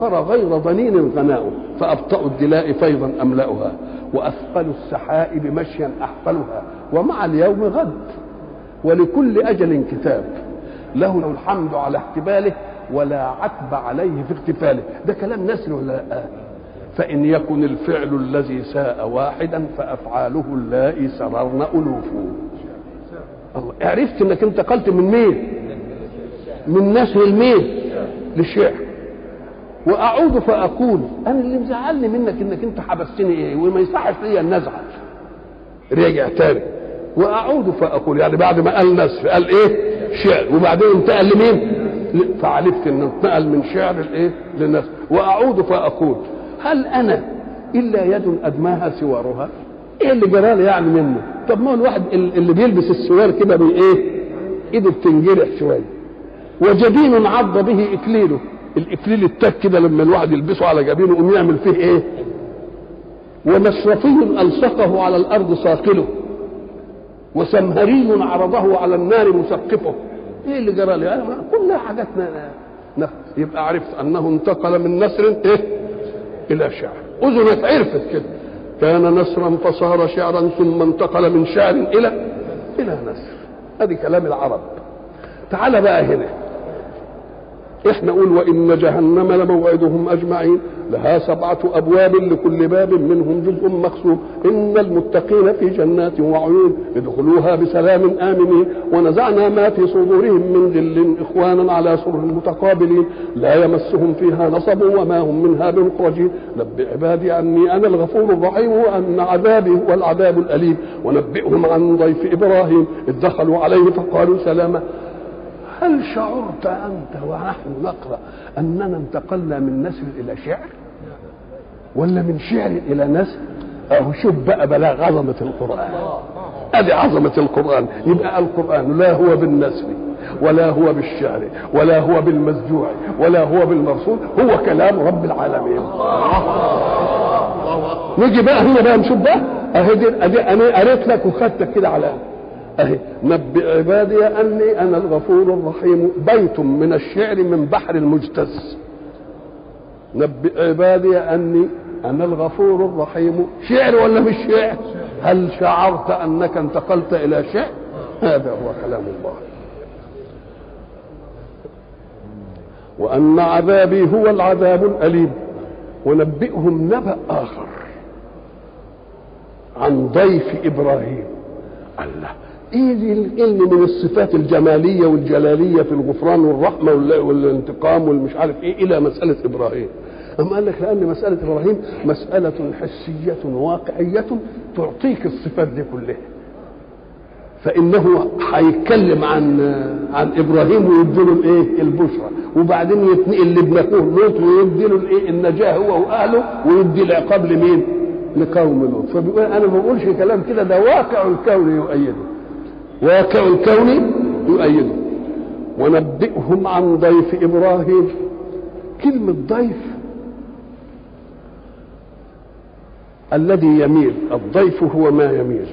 ترى غير ضنين غناؤه فأبطأ الدلاء فيضا أملأها وأثقل السحائب مشيا أحفلها ومع اليوم غد ولكل أجل كتاب له الحمد على احتباله ولا عتب عليه في اغتفاله ده كلام نسل ولا لا فإن يكن الفعل الذي ساء واحدا فأفعاله اللائي سررن ألوفه الله عرفت انك انتقلت من مين من نسل المين للشعر واعود فاقول انا اللي مزعلني منك انك انت حبستني ايه وما يصحش ليا ان ازعل رجع تاني واعود فاقول يعني بعد ما قال نسر قال ايه شعر وبعدين انتقل لمين فعرفت انه انتقل من شعر الايه للنسر واعود فاقول هل انا الا يد ادماها سوارها ايه اللي جرالي يعني منه طب ما هو الواحد اللي بيلبس السوار كده بايه ايده بتنجرح شويه وجبين عض به اكليله الاكليل التاك كده لما الواحد يلبسه على جبينه يقوم يعمل فيه ايه ومشرفي الصقه على الارض ساقله وسمهري عرضه على النار مسقفه ايه اللي جرى لي كلها حاجات يبقى عرفت انه انتقل من نسر ايه الى شعر اذنك عرفت كده كان نسرا فصار شعرا ثم انتقل من شعر الى الى نسر هذه كلام العرب تعال بقى هنا احنا نقول وان جهنم لموعدهم اجمعين لها سبعة أبواب لكل باب منهم جزء مقسوم إن المتقين في جنات وعيون ادخلوها بسلام آمنين ونزعنا ما في صدورهم من غل إخوانا على سرر متقابلين لا يمسهم فيها نصب وما هم منها بمخرجين نبئ عبادي أني أنا الغفور الرحيم وأن عذابي هو العذاب الأليم ونبئهم عن ضيف إبراهيم إذ دخلوا عليه فقالوا سلاما هل شعرت أنت ونحن نقرأ أننا انتقلنا من نسل إلى شعر ولا من شعر إلى نسل أهو شوف بقى بلاغ عظمة القرآن أدي عظمة القرآن يبقى القرآن لا هو بالنسل ولا هو بالشعر ولا هو بالمسجوع ولا هو بالمرسول هو كلام رب العالمين نيجي بقى هنا بقى نشوف بقى اهي دي انا قريت لك وخدتك كده على اهي نبئ عبادي اني انا الغفور الرحيم بيت من الشعر من بحر المجتز نبئ عبادي اني انا الغفور الرحيم شعر ولا مش شعر هل شعرت انك انتقلت الى شعر هذا هو كلام الله وان عذابي هو العذاب الاليم ونبئهم نبأ اخر عن ضيف ابراهيم الله ايه اللي من الصفات الجماليه والجلاليه في الغفران والرحمه والانتقام والمش عارف ايه الى مساله ابراهيم أما قال لك لأن مسألة إبراهيم مسألة حسية واقعية تعطيك الصفات دي كلها فإنه هيتكلم عن عن إبراهيم ويديله الإيه؟ البشرى وبعدين يتنقل لابن أخوه لوط ويديله الإيه؟ النجاة هو وأهله ويدي العقاب لمين؟ لقوم لوط فبيقول أنا ما بقولش كلام كده ده واقع الكون يؤيده واقع الكون يؤيده ونبئهم عن ضيف إبراهيم كلمة ضيف الذي يميل الضيف هو ما يميل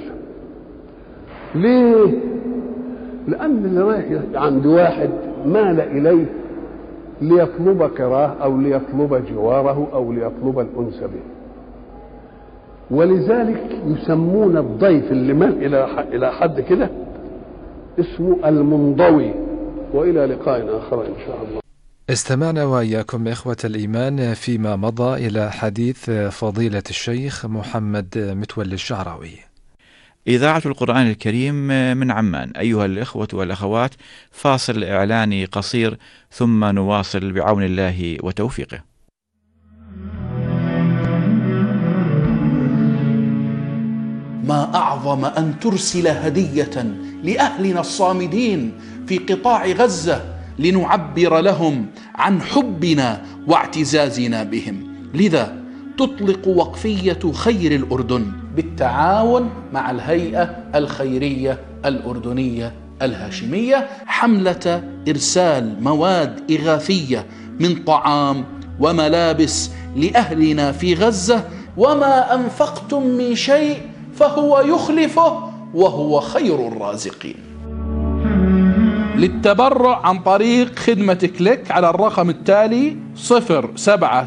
ليه لان اللي رايح عند واحد مال اليه ليطلب كراه او ليطلب جواره او ليطلب الانس به ولذلك يسمون الضيف اللي مال الى الى حد كده اسمه المنضوي والى لقاء اخر ان شاء الله استمعنا وإياكم إخوة الإيمان فيما مضى إلى حديث فضيلة الشيخ محمد متولي الشعراوي إذاعة القرآن الكريم من عمان أيها الإخوة والأخوات فاصل إعلاني قصير ثم نواصل بعون الله وتوفيقه ما أعظم أن ترسل هدية لأهلنا الصامدين في قطاع غزة لنعبر لهم عن حبنا واعتزازنا بهم لذا تطلق وقفيه خير الاردن بالتعاون مع الهيئه الخيريه الاردنيه الهاشميه حمله ارسال مواد اغاثيه من طعام وملابس لاهلنا في غزه وما انفقتم من شيء فهو يخلفه وهو خير الرازقين للتبرع عن طريق خدمة كليك على الرقم التالي صفر سبعة